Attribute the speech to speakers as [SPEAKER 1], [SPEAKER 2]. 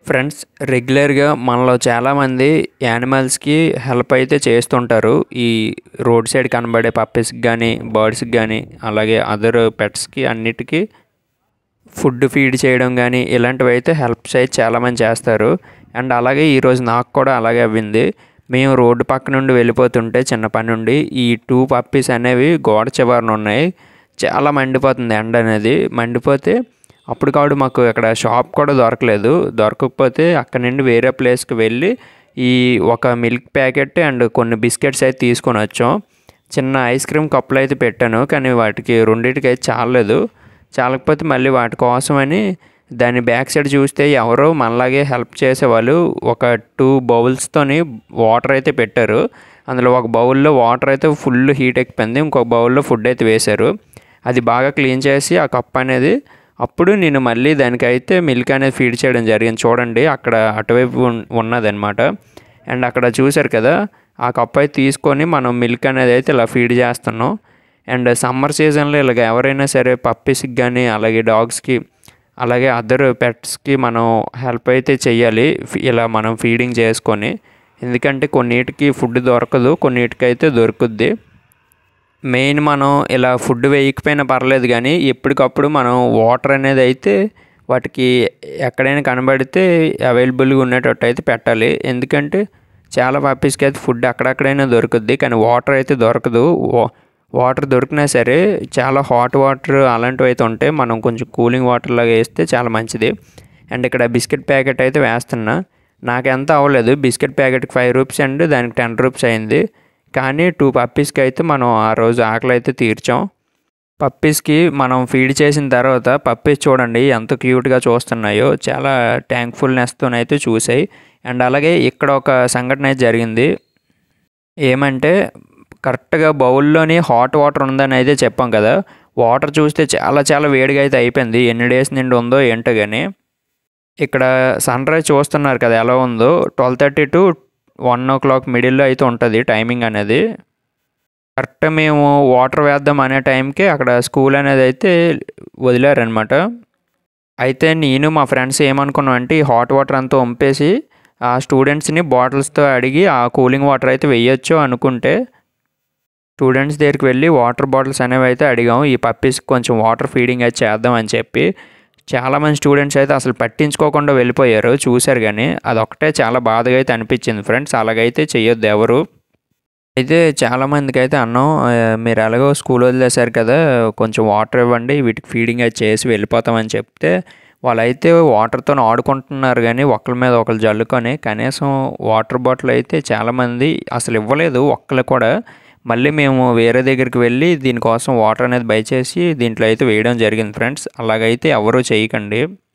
[SPEAKER 1] friends రెగ్యులర్గా మనలో చాలామంది యానిమల్స్కి హెల్ప్ అయితే చేస్తుంటారు ఈ రోడ్ సైడ్ కనబడే పప్పీస్కి కానీ బర్డ్స్కి కానీ అలాగే అదర్ పెట్స్కి అన్నిటికీ ఫుడ్ ఫీడ్ చేయడం కానీ ఇలాంటివి అయితే హెల్ప్స్ అయితే చాలామంది చేస్తారు అండ్ అలాగే ఈరోజు నాకు కూడా అలాగే అవ్వింది మేము రోడ్డు పక్క నుండి వెళ్ళిపోతుంటే చిన్న పని నుండి ఈ టూ పప్పీస్ అనేవి గోడ చివరన ఉన్నాయి చాలా మండిపోతుంది ఎండ అనేది మండిపోతే అప్పుడు కాడు మాకు ఇక్కడ షాప్ కూడా దొరకలేదు దొరకకపోతే అక్కడ నుండి వేరే ప్లేస్కి వెళ్ళి ఈ ఒక మిల్క్ ప్యాకెట్ అండ్ కొన్ని బిస్కెట్స్ అయితే తీసుకొని వచ్చాం చిన్న ఐస్ క్రీమ్ కప్పులు అయితే పెట్టాను కానీ వాటికి రెండింటికి అయితే చాలలేదు చాలకపోతే మళ్ళీ వాటి కోసమని దాని బ్యాక్ సైడ్ చూస్తే ఎవరో మనలాగే హెల్ప్ చేసేవాళ్ళు ఒక టూ బౌల్స్తోని వాటర్ అయితే పెట్టారు అందులో ఒక బౌల్లో వాటర్ అయితే ఫుల్ హీట్ ఎక్కిపోయింది ఇంకొక బౌల్లో ఫుడ్ అయితే వేశారు అది బాగా క్లీన్ చేసి ఆ కప్ అనేది అప్పుడు నేను మళ్ళీ దానికైతే మిల్క్ అనేది ఫీడ్ చేయడం జరిగింది చూడండి అక్కడ అటువైపు ఉన్- ఉన్నదన్నమాట అండ్ అక్కడ చూశారు కదా ఆ కప్ అయితే తీసుకొని మనం మిల్క్ అనేది అయితే ఇలా ఫీడ్ చేస్తున్నాం అండ్ సమ్మర్ సీజన్లో ఇలాగ ఎవరైనా సరే పప్పీస్కి కానీ అలాగే డాగ్స్కి అలాగే అదర్ పెట్స్కి మనం హెల్ప్ అయితే చెయ్యాలి ఫి- ఇలా మనం ఫీడింగ్ చేసుకొని ఎందుకంటే కొన్నిటికి ఫుడ్ దొరకదు కొన్నిటికి అయితే దొరుకుద్ది మెయిన్ మనం ఇలా ఫుడ్ వేయకపోయినా పర్లేదు కానీ ఎప్పటికప్పుడు మనం వాటర్ అనేది అయితే వాటికి ఎక్కడైనా కనబడితే అవైలబుల్గా ఉండేటట్టు అయితే పెట్టాలి ఎందుకంటే చాలా పప్పీస్కి అయితే ఫుడ్ అక్కడక్కడైనా దొరుకుద్ది కానీ వాటర్ అయితే దొరకదు వా- వాటర్ దొరికినా సరే చాలా హాట్ వాటర్ అలాంటివి అయితే ఉంటాయి మనం కొంచెం కూలింగ్ వాటర్ లాగా వేస్తే చాలా మంచిది అండ్ ఇక్కడ బిస్కెట్ ప్యాకెట్ అయితే వేస్తున్నా నాకు ఎంత అవ్వలేదు బిస్కెట్ ప్యాకెట్కి ఫైవ్ రూపీస్ అండ్ దానికి టెన్ రూపీస్ అయింది కానీ టూ పప్పీస్కి అయితే మనం ఆ రోజు ఆకలి అయితే తీర్చాం పప్పీస్కి మనం ఫీడ్ చేసిన తర్వాత పప్పీస్ చూడండి ఎంత క్యూట్గా చూస్తున్నాయో చాలా థ్యాంక్ఫుల్నెస్తోనైతే చూసాయి అండ్ అలాగే ఇక్కడ ఒక సంఘటన అయితే జరిగింది ఏమంటే కరెక్ట్గా బౌల్లోని హాట్ వాటర్ ఉందని అయితే చెప్పాం కదా వాటర్ చూస్తే చాలా చాలా వేడిగా అయితే అయిపోయింది ఎన్ని డేస్ నుండి ఉందో ఏంటో కానీ ఇక్కడ సన్ రైజ్ చూస్తున్నారు కదా ఎలా ఉందో twelve thirty to one o'clock మిడిల్లో అయితే ఉంటుంది టైమింగ్ అనేది కరెక్ట్ మేము వాటర్ వేద్దాం అనే టైంకి అక్కడ స్కూల్ అనేది అయితే వదిలారనమాట అయితే నేను మా ఫ్రెండ్స్ ఏమనుకున్నాం అంటే ఈ హాట్ వాటర్ అంతా వంపేసి ఆ స్టూడెంట్స్ని బాటిల్స్తో అడిగి ఆ కూలింగ్ వాటర్ అయితే వేయొచ్చు అనుకుంటే స్టూడెంట్స్ దగ్గరికి వెళ్ళి వాటర్ బాటిల్స్ అనేవి అయితే అడిగాము ఈ పప్పీస్కి కొంచెం వాటర్ ఫీడింగ్ అయితే చేద్దాం అని చెప్పి చాలామంది స్టూడెంట్స్ అయితే అసలు పట్టించుకోకుండా వెళ్ళిపోయారు చూశారు కానీ అదొకటే చాలా బాధగా అయితే అనిపించింది ఫ్రెండ్స్ అలాగైతే చెయ్యొద్దు ఎవరు అయితే చాలామందికి అయితే అన్నాం "ఆ, మీరు ఎలాగో స్కూల్ వదిలేశారు కదా కొంచెం వాటర్ ఇవ్వండి వీటికి ఫీడింగ్ అయితే చేసి వెళ్ళిపోతామని చెప్తే వాళ్ళైతే వాటర్తో ఆడుకుంటున్నారు కానీ ఒకరి మీద ఒకరు జల్లుకొని కనీసం వాటర్ బాటిల్ అయితే చాలామంది అసలు ఇవ్వలేదు ఒక్కరు కూడా మళ్ళీ మేము వేరే దగ్గరికి వెళ్ళి దీనికోసం వాటర్ అనేది బై చేసి దీంట్లో అయితే వేయడం జరిగింది ఫ్రెండ్స్ అలాగైతే ఎవరూ చేయకండి